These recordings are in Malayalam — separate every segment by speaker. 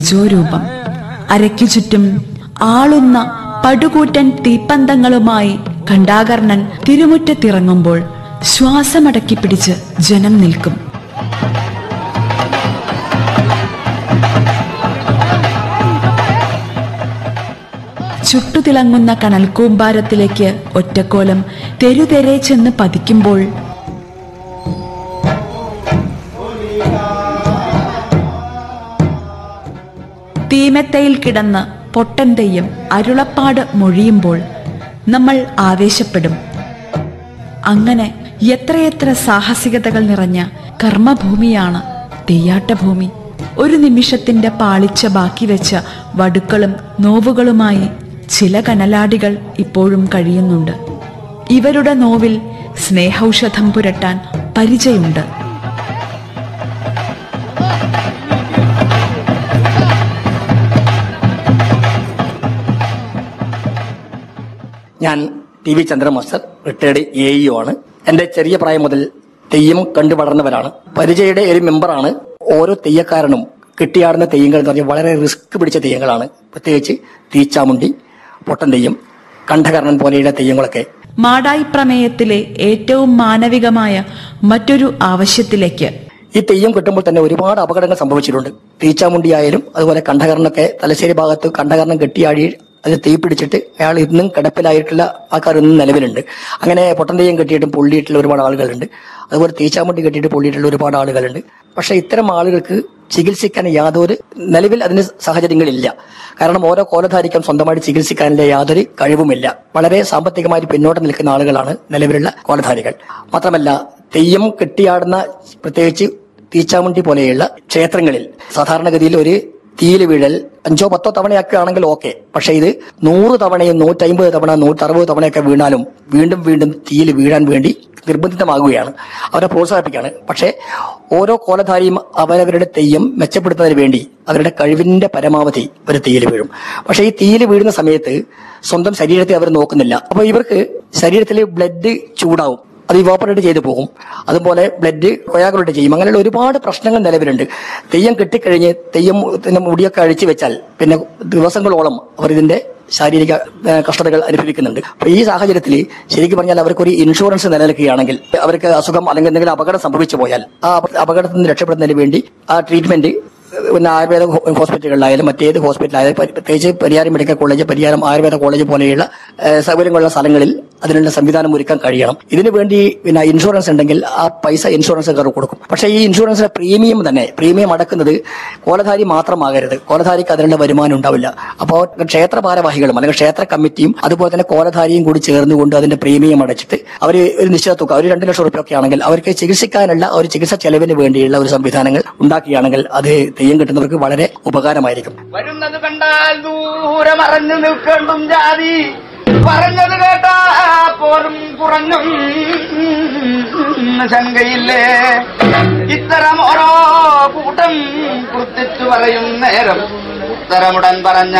Speaker 1: രൂപം അരയ്ക്കു ചുറ്റും ആളുന്ന പടുകൂറ്റൻ തീപ്പന്തങ്ങളുമായി ഖണ്ഡാകർണൻ തിരുമുറ്റത്തിറങ്ങുമ്പോൾ ശ്വാസമടക്കി പിടിച്ച് ജനം നിൽക്കും ചുട്ടുതിളങ്ങുന്ന കനൽക്കൂമ്പാരത്തിലേക്ക് ഒറ്റക്കോലം തെരുതെരെ ചെന്ന് പതിക്കുമ്പോൾ തീമെത്തയിൽ കിടന്ന് പൊട്ടൻ തെയ്യം അരുളപ്പാട് മൊഴിയുമ്പോൾ നമ്മൾ ആവേശപ്പെടും അങ്ങനെ എത്രയെത്ര സാഹസികതകൾ നിറഞ്ഞ കർമ്മഭൂമിയാണ് തെയ്യാട്ടഭൂമി ഒരു നിമിഷത്തിന്റെ പാളിച്ച ബാക്കി വെച്ച വടുക്കളും നോവുകളുമായി ചില കനലാടികൾ ഇപ്പോഴും കഴിയുന്നുണ്ട് ഇവരുടെ നോവിൽ സ്നേഹൌഷധം പുരട്ടാൻ പരിചയമുണ്ട്
Speaker 2: ഞാൻ T V Chandran master retired A E ആണ് എന്റെ ചെറിയ പ്രായം മുതൽ തെയ്യം കണ്ടു വളർന്നവരാണ് പരിചയയുടെ ഒരു മെമ്പറാണ് ഓരോ തെയ്യക്കാരനും കെട്ടിയാടുന്ന തെയ്യങ്ങൾ എന്ന് പറഞ്ഞാൽ വളരെ റിസ്ക് പിടിച്ച തെയ്യങ്ങളാണ് പ്രത്യേകിച്ച് തീച്ചാമുണ്ടി പൊട്ടൻ തെയ്യം കണ്ഠകർണൻ പോലെയുള്ള തെയ്യങ്ങളൊക്കെ
Speaker 1: മാടായി പ്രമേയത്തിലെ ഏറ്റവും മാനവികമായ മറ്റൊരു ആവശ്യത്തിലേക്ക്
Speaker 2: ഈ തെയ്യം കിട്ടുമ്പോൾ തന്നെ ഒരുപാട് അപകടങ്ങൾ സംഭവിച്ചിട്ടുണ്ട് തീച്ചാമുണ്ടി ആയാലും അതുപോലെ കണ്ഠകർണൊക്കെ തലശ്ശേരി ഭാഗത്ത് കണ്ഠകർണം കെട്ടിയാടി അത് തീ പിടിച്ചിട്ട് അയാൾ ഇന്നും കിടപ്പിലായിട്ടുള്ള ആൾക്കാർ ഇന്നും നിലവിലുണ്ട് അങ്ങനെ പൊട്ടൻ തെയ്യം കെട്ടിയിട്ടും പൊള്ളിയിട്ടുള്ള ഒരുപാട് ആളുകളുണ്ട് അതുപോലെ തീച്ചാമുണ്ടി കെട്ടിയിട്ട് പൊള്ളിയിട്ടുള്ള ഒരുപാട് ആളുകളുണ്ട് പക്ഷെ ഇത്തരം ആളുകൾക്ക് ചികിത്സിക്കാൻ യാതൊരു നിലവിൽ അതിന് സാഹചര്യങ്ങളില്ല കാരണം ഓരോ കോലധാരിക്കും സ്വന്തമായിട്ട് ചികിത്സിക്കാനുള്ള യാതൊരു കഴിവുമില്ല വളരെ സാമ്പത്തികമായി പിന്നോട്ട് നിൽക്കുന്ന ആളുകളാണ് നിലവിലുള്ള കോലധാരികൾ മാത്രമല്ല തെയ്യം കെട്ടിയാടുന്ന പ്രത്യേകിച്ച് തീച്ചാമുണ്ടി പോലെയുള്ള ക്ഷേത്രങ്ങളിൽ സാധാരണഗതിയിൽ ഒരു തീയിൽ വീഴൽ അഞ്ചോ പത്തോ തവണയൊക്കെ ആണെങ്കിൽ ഓക്കെ പക്ഷെ ഇത് നൂറ് തവണയും നൂറ്റമ്പത് തവണ നൂറ്ററുപത് തവണയൊക്കെ വീണാലും വീണ്ടും വീണ്ടും തീയിൽ വീഴാൻ വേണ്ടി നിർബന്ധിതമാകുകയാണ് അവരെ പ്രോത്സാഹിപ്പിക്കുകയാണ് പക്ഷേ ഓരോ കോലധാരിയും അവരവരുടെ തെയ്യം മെച്ചപ്പെടുത്തുന്നതിന് വേണ്ടി അവരുടെ കഴിവിന്റെ പരമാവധി ഒരു തീയിൽ വീഴും പക്ഷേ ഈ തീയിൽ വീഴുന്ന സമയത്ത് സ്വന്തം ശരീരത്തെ അവർ നോക്കുന്നില്ല അപ്പൊ ഇവർക്ക് ശരീരത്തിൽ ബ്ലഡ് ചൂടാവും അത് ഇവോപ്പറേറ്റ് ചെയ്തു പോകും അതുപോലെ ബ്ലഡ് കൊയാകുലേറ്റ് ചെയ്യും അങ്ങനെയുള്ള ഒരുപാട് പ്രശ്നങ്ങൾ നിലവിലുണ്ട് തെയ്യം കെട്ടിക്കഴിഞ്ഞ് തെയ്യം പിന്നെ മുടിയൊക്കെ അഴിച്ചു വെച്ചാൽ പിന്നെ ദിവസങ്ങളോളം അവർ ഇതിന്റെ ശാരീരിക ഏഹ്, കഷ്ടതകൾ അനുഭവിക്കുന്നുണ്ട് അപ്പൊ ഈ സാഹചര്യത്തിൽ ശരിക്കും പറഞ്ഞാൽ അവർക്ക് ഒരു ഇൻഷുറൻസ് നിലനിൽക്കുകയാണെങ്കിൽ അവർക്ക് അസുഖം അല്ലെങ്കിൽ എന്തെങ്കിലും അപകടം സംഭവിച്ചു പോയാൽ ആ അപ- അപകടത്തിൽ നിന്ന് രക്ഷപ്പെടുന്നതിന് വേണ്ടി ആ ട്രീറ്റ്മെന്റ് പിന്നെ ആയുർവേദ ഹോ- ഹോസ്പിറ്റലുകളിലായാലും മറ്റേത് ഹോസ്പിറ്റലായാലും പരി- പ്രത്യേകിച്ച് Pariyaram medical college Pariyaram Ayurveda college പോലെയുള്ള ഏഹ്, സൗകര്യങ്ങളുള്ള സ്ഥലങ്ങളിൽ അതിനുള്ള സംവിധാനം ഒരുക്കാൻ കഴിയണം ഇതിനു വേണ്ടി പിന്നെ ഇൻഷുറൻസ് ഉണ്ടെങ്കിൽ ആ പൈസ ഇൻഷുറൻസുകാർ കൊടുക്കും പക്ഷേ ഈ ഇൻഷുറൻസിന്റെ പ്രീമിയം തന്നെ പ്രീമിയം അടക്കുന്നത് കോലധാരി മാത്രമാകരുത് കോലധാരിക്ക് അതിനുള്ള വരുമാനം ഉണ്ടാവില്ല അപ്പോൾ ക്ഷേത്ര ഭാരവാഹികളും അല്ലെങ്കിൽ ക്ഷേത്ര കമ്മിറ്റിയും അതുപോലെ തന്നെ കോലധാരിയും കൂടി ചേർന്നുകൊണ്ട് അതിന്റെ പ്രീമിയം അടച്ചിട്ട് അവർ ഒരു നിശ്ചിത തുക ഒരു രണ്ട് ലക്ഷം റുപ്യ ഒക്കെ ആണെങ്കിൽ അവർക്ക് ചികിത്സിക്കാനുള്ള ഒരു ചികിത്സ ചെലവിന് വേണ്ടിയുള്ള ഒരു സംവിധാനങ്ങൾ ഉണ്ടാക്കുകയാണെങ്കിൽ അത് തെയ്യം കിട്ടുന്നവർക്ക് വളരെ ഉപകാരമായിരിക്കും
Speaker 3: വരുന്നത് കണ്ടാൽ ദൂരെ മറഞ്ഞു നിൽക്കേണ്ടും ജാതി പറഞ്ഞത് കേട്ടാ പോലും കുറഞ്ഞും ശങ്കയില്ലേ ഇത്തരം ഓരോ കൂട്ടം കുത്തിച്ചു പറയും നേരം ഉത്തരമുടൻ പറഞ്ഞ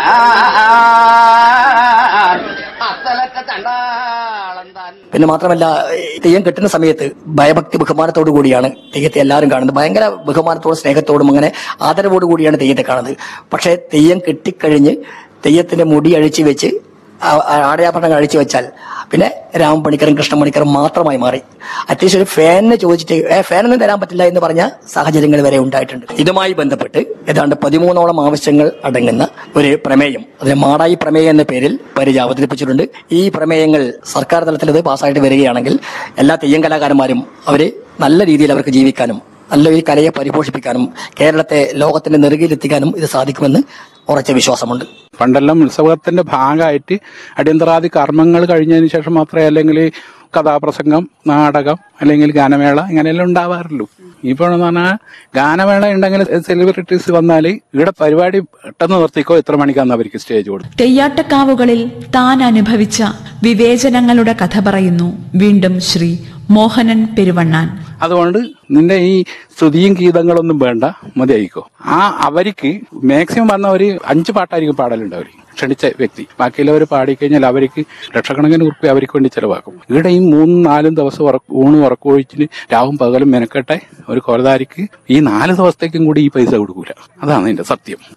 Speaker 3: അത്തലക്ക ചണ്ടാളം താൻ
Speaker 2: പിന്നെ മാത്രമല്ല ഈ തെയ്യം കെട്ടുന്ന സമയത്ത് ഭയഭക്തി ബഹുമാനത്തോടു കൂടിയാണ് തെയ്യത്തെ എല്ലാവരും കാണുന്നത് ഭയങ്കര ബഹുമാനത്തോടും സ്നേഹത്തോടും അങ്ങനെ ആദരവോടു കൂടിയാണ് തെയ്യത്തെ കാണുന്നത് പക്ഷേ തെയ്യം കെട്ടിക്കഴിഞ്ഞ് തെയ്യത്തിന്റെ മുടി അഴിച്ചു വെച്ച് ആ- ആ ആടയാഭരണം അഴിച്ചു വെച്ചാൽ പിന്നെ രാമപണിക്കറും കൃഷ്ണമണിക്കറും മാത്രമായി മാറി അത്യാവശ്യം ഒരു ഫാനിനെ ചോദിച്ചിട്ട് ഏ ഫാനൊന്നും തരാൻ പറ്റില്ല എന്ന് പറഞ്ഞ സാഹചര്യങ്ങൾ വരെ ഉണ്ടായിട്ടുണ്ട് ഇതുമായി ബന്ധപ്പെട്ട് ഏതാണ്ട് പതിമൂന്നോളം ആവശ്യങ്ങൾ അടങ്ങുന്ന ഒരു പ്രമേയം അതിന് മാടായി പ്രമേയം എന്ന പേരിൽ പരിചയ അവതരിപ്പിച്ചിട്ടുണ്ട് ഈ പ്രമേയങ്ങൾ സർക്കാർ തലത്തിൽ ഇത് പാസ്സായിട്ട് വരികയാണെങ്കിൽ എല്ലാ തെയ്യം കലാകാരന്മാരും അവര് നല്ല രീതിയിൽ അവർക്ക് ജീവിക്കാനും നല്ല ഈ കലയെ പരിപോഷിപ്പിക്കാനും കേരളത്തെ ലോകത്തിന്റെ നെറുകയിലെത്തിക്കാനും ഇത് സാധിക്കുമെന്ന് ഉറച്ച വിശ്വാസമുണ്ട്
Speaker 4: പണ്ടെല്ലാം ഉത്സവത്തിന്റെ ഭാഗമായിട്ട് അടിയന്തരാദി കർമ്മങ്ങൾ കഴിഞ്ഞതിന് ശേഷം മാത്രമേ അല്ലെങ്കിൽ കഥാപ്രസംഗം നാടകം അല്ലെങ്കിൽ ഗാനമേള ഇങ്ങനെയെല്ലാം ഉണ്ടാവാറുള്ളൂ ഇപ്പോഴെന്ന് പറഞ്ഞാൽ ഗാനമേള ഉണ്ടെങ്കിൽ സെലിബ്രിറ്റീസ് വന്നാൽ ഇവിടെ പരിപാടി പെട്ടെന്ന് നിർത്തിക്കോ ഇത്ര മണിക്കാന്ന് അവർക്ക് സ്റ്റേജ് കൊടുത്തു
Speaker 1: തെയ്യാട്ടക്കാവുകളിൽ താൻ അനുഭവിച്ച വിവേചനങ്ങളുടെ കഥ പറയുന്നു വീണ്ടും ശ്രീ മോഹനൻ പെരുവണ്ണാൻ
Speaker 4: അതുകൊണ്ട് നിന്റെ ഈ സ്തുതിയും ഗീതങ്ങളൊന്നും വേണ്ട മതിയായിക്കോ ആ അവർക്ക് മാക്സിമം വന്ന ഒരു അഞ്ച് പാട്ടായിരിക്കും പാടലുണ്ടാവും ക്ഷണിച്ച വ്യക്തി ബാക്കിയുള്ളവർ പാടിക്കഴിഞ്ഞാൽ അവർക്ക് ലക്ഷക്കണക്കിന് ഉറുപ്പ്യ അവർക്ക് വേണ്ടി ചെലവാക്കും ഇവിടെ ഈ മൂന്നും നാലും ദിവസം ഉറക്ക- ഊണും ഉറക്കമൊഴിച്ചിന് രാവും പകലും മെനക്കെട്ടെ ഒരു കൊരതാരിക്ക് ഈ നാല് ദിവസത്തേക്കും കൂടി ഈ പൈസ കൊടുക്കൂല അതാണ് ഇതിന്റെ സത്യം